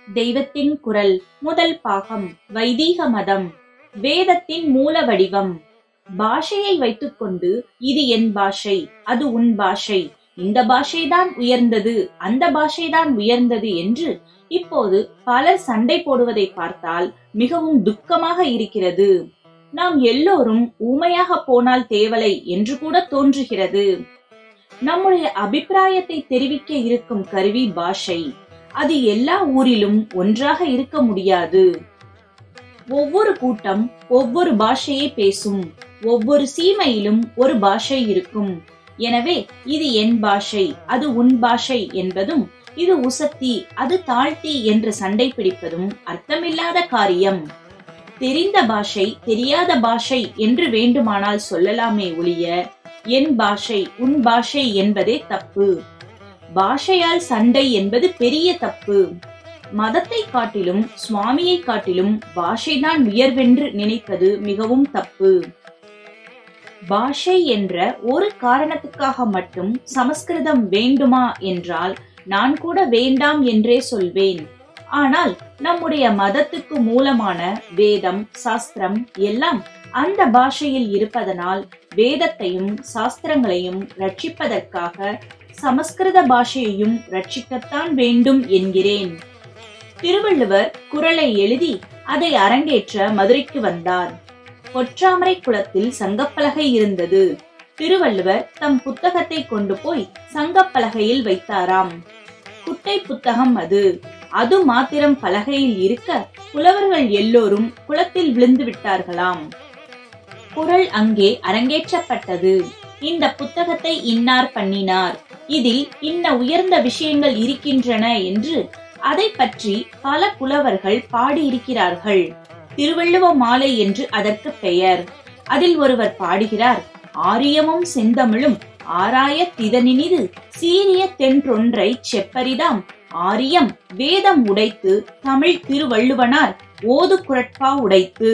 தெய்வத்தின் குரல் முதல் பாகம் வைதீக மதம் வேதத்தின் மூல வடிவம் பாஷையை வைத்துக்கொண்டு இது என் பாஷை அது உன் பாஷை இந்த பாஷைதான் உயர்ந்தது அந்த பாஷைதான் உயர்ந்தது என்று இப்போது பலர் சண்டை போடுவதை பார்த்தால் மிகவும் துக்கமாக இருக்கிறது நாம் எல்லோரும் ஊமையாக போனால் தேவலை என்று கூட தோன்றுகிறது நம்முடைய அபிப்பிராயத்தை தெரிவிக்க இருக்கும் கருவி பாஷை அது எல்லா ஊரிலும் ஒன்றாக இருக்க முடியாது ஒவ்வொரு கூட்டம் ஒவ்வொரு பாஷையை பேசும் ஒவ்வொரு சீமையிலும் ஒரு பாஷை இருக்கும் எனவே இது என் பாஷை அது உன் பாஷை என்பதும் இது உசத்தி அது தாழ்த்தி என்று சண்டை பிடிப்பதும் அர்த்தமில்லாத காரியம் தெரிந்த பாஷை தெரியாத பாஷை என்று வேண்டுமானால் சொல்லலாமே ஒழிய என் பாஷை உன் பாஷை என்பதே தப்பு பாஷையால் சண்டை என்பது பெரிய தப்பு மதத்தை காட்டிலும் சுவாமியை காட்டிலும் பாஷைதான் உயர்வென்று நினைப்பது மிகவும் தப்பு பாஷை என்ற ஒரு காரணத்துக்காக மட்டும் சமஸ்கிருதம் வேண்டுமா என்றால் நான் கூட வேண்டாம் என்றே சொல்வேன் ஆனால் நம்முடைய மதத்துக்கு மூலமான வேதம் சாஸ்திரம் எல்லாம் அந்த பாஷையில் இருப்பதனால் வேதத்தையும் சாஸ்திரங்களையும் ரட்சிப்பதற்காக சமஸ்கிருத பாஷையையும் ரட்சிக்கத்தான் வேண்டும் என்கிறேன் திருவள்ளுவர் குரலை எழுதி அதை அரங்கேற்ற மதுரைக்கு வந்தார் பொற்றாமரை குளத்தில் சங்கப்பலகை இருந்தது திருவள்ளுவர் தம் புத்தகத்தை கொண்டு போய் சங்கப்பலகையில் வைத்தாராம் குட்டை புத்தகம் அது அது மாத்திரம் பலகையில் இருக்க புலவர்கள் எல்லோரும் குளத்தில் விழுந்து விட்டார்களாம் குரல் அங்கே அரங்கேற்றப்பட்டது இந்த புத்தகத்தை இன்னார் பண்ணினார் இதில் இன்ன உயர்ந்த விஷயங்கள் இருக்கின்றன என்று அதை பற்றி பல புலவர்கள் பாடியிருக்கிறார்கள் திருவள்ளுவ மாலை என்று அதற்கு பெயர் அதில் ஒருவர் பாடுகிறார் ஆரியமும் செந்தமிழும் ஆராய திதனினிது சீரிய தென்றொன்றை செப்பரிதாம் ஆரியம் வேதம் உடைத்து தமிழ் திருவள்ளுவனார் ஓது குரட்பா உடைத்து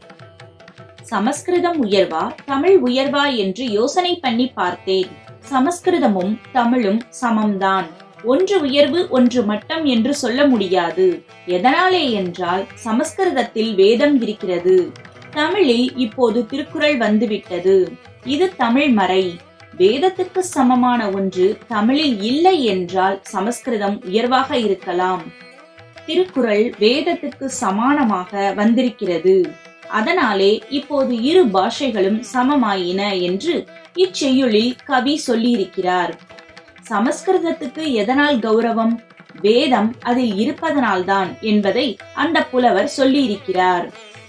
சமஸ்கிருதம் உயர்வா தமிழ் உயர்வா என்று யோசனை பண்ணி பார்த்தேன் சமஸ்கிருதமும் தமிழும் சமம்தான் ஒன்று உயர்வு ஒன்று மட்டம் என்று சொல்ல முடியாது எதனாலே என்றால் சமஸ்கிருதத்தில் வேதம் இருக்கிறது தமிழில் இப்போது திருக்குறள் வந்துவிட்டது இது தமிழ் மறை வேதத்துக்கு சமமான ஒன்று தமிழில் இல்லை என்றால் சமஸ்கிருதம் உயர்வாக இருக்கலாம் திருக்குறள் வேதத்துக்கு சமானமாக வந்திருக்கிறது அதனாலே இப்போது இரு பாஷைகளும் சமமாயின என்று இச்செய்யுளில் கவி சொல்லியிருக்கிறார் சமஸ்கிருதத்துக்கு எதனால் கௌரவம் வேதம் அதில் இருப்பதனால்தான் என்பதை அந்த புலவர் சொல்லியிருக்கிறார்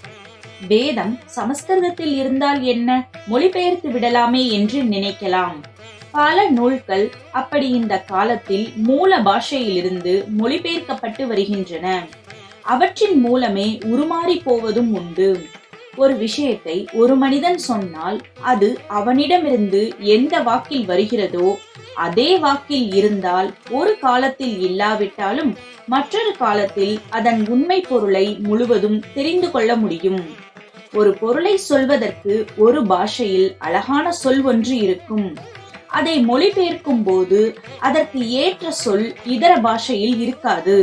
வேதம் சமஸ்கிருதத்தில் இருந்தால் என்ன மொழிபெயர்த்து விடலாமே என்று நினைக்கலாம் பல நூல்கள் அப்படி இந்த காலத்தில் மூல பாஷையிலிருந்து மொழிபெயர்க்கப்பட்டு வருகின்றன அவற்றின் மூலமே உருமாறி போவதும் உண்டு ஒரு விஷயத்தை ஒரு மனிதன் சொன்னால் அது அவனிடமிருந்து எந்த வாக்கில் வருகிறதோ அதே வாக்கில் இருந்தால் ஒரு காலத்தில் இல்லாவிட்டாலும் மற்றொரு காலத்தில் அதன் உண்மை பொருளை முழுவதும் தெரிந்து கொள்ள முடியும் ஒரு பொருளை சொல்வதற்கு ஒரு பாஷையில் அழகான சொல் ஒன்று இருக்கும் அதை மொழிபெயர்க்கும் போது அதற்கு ஏற்ற சொல் இதர பாஷையில் இருக்காது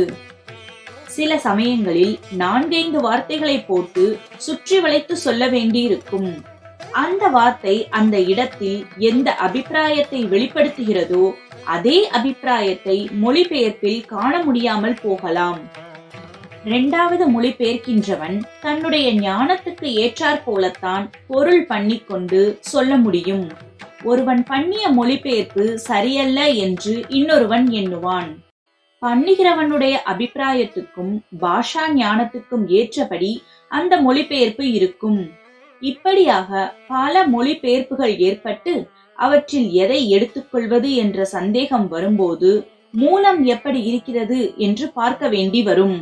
சில சமயங்களில் நான்கைந்து வார்த்தைகளை போட்டு சுற்றி வளைத்து சொல்ல வேண்டியிருக்கும் அந்த வார்த்தை அந்த இடத்தில் எந்த அபிப்பிராயத்தை வெளிப்படுத்துகிறதோ அதே அபிப்பிராயத்தை மொழிபெயர்ப்பில் காண முடியாமல் போகலாம் இரண்டாவது மொழிபெயர்க்கின்றவன் தன்னுடைய ஞானத்துக்கு ஏற்றாற் போலத்தான் பொருள் பண்ணிக்கொண்டு சொல்ல முடியும் ஒருவன் பண்ணிய மொழிபெயர்ப்பு சரியல்ல என்று இன்னொருவன் எண்ணுவான் பண்ணுகிறவனுடைய அபிப்பிராயத்துக்கும் பாஷா ஞானத்துக்கும் ஏற்றபடி அந்த மொழிபெயர்ப்பு இருக்கும் இப்படியாக பல மொழிபெயர்ப்புகள் ஏற்பட்டு அவற்றில் எதை எடுத்துக்கொள்வது என்ற சந்தேகம் வரும்போது மூலம் எப்படி இருக்கிறது என்று பார்க்க வேண்டி வரும்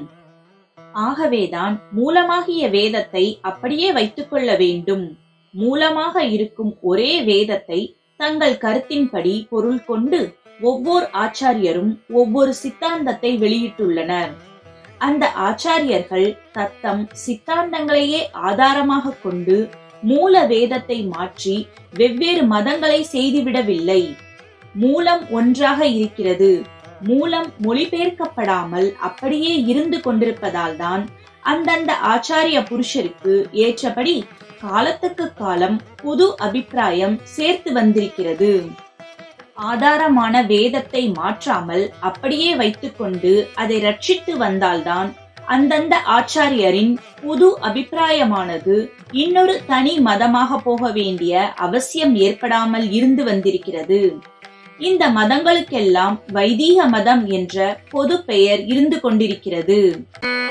ஆகவேதான் மூலமாகிய வேதத்தை அப்படியே வைத்துக் கொள்ள வேண்டும் மூலமாக இருக்கும் ஒரே வேதத்தை தங்கள் கருத்தின்படி பொருள் கொண்டு ஒவ்வொரு ஆச்சாரியரும் ஒவ்வொரு சித்தாந்தத்தை வெளியிட்டுள்ளனர் அந்த ஆச்சாரியர்கள் தத்தம் சித்தாந்தங்களையே ஆதாரமாக கொண்டு மூல வேதத்தை மாற்றி வெவ்வேறு மதங்களை செய்துவிடவில்லை மூலம் ஒன்றாக இருக்கிறது மூலம் மொழிபெயர்க்கப்படாமல் அப்படியே இருந்து கொண்டிருப்பதால் தான் அந்தந்த ஆச்சாரிய புருஷருக்கு ஏற்றபடி காலத்துக்கு காலம் புது அபிப்பிராயம் சேர்த்து வந்திருக்கிறது ஆதாரமான வேதத்தை மாற்றாமல் அப்படியே வைத்துக்கொண்டு அதை ரட்சித்து வந்தால்தான் அந்தந்த ஆச்சாரியரின் புது அபிப்பிராயமானது இன்னொரு தனி மதமாக போக வேண்டிய அவசியம் ஏற்படாமல் இருந்து வந்திருக்கிறது இந்த மதங்களுக்கெல்லாம் வைதீக மதம் என்ற பொது பெயர் இருந்து கொண்டிருக்கிறது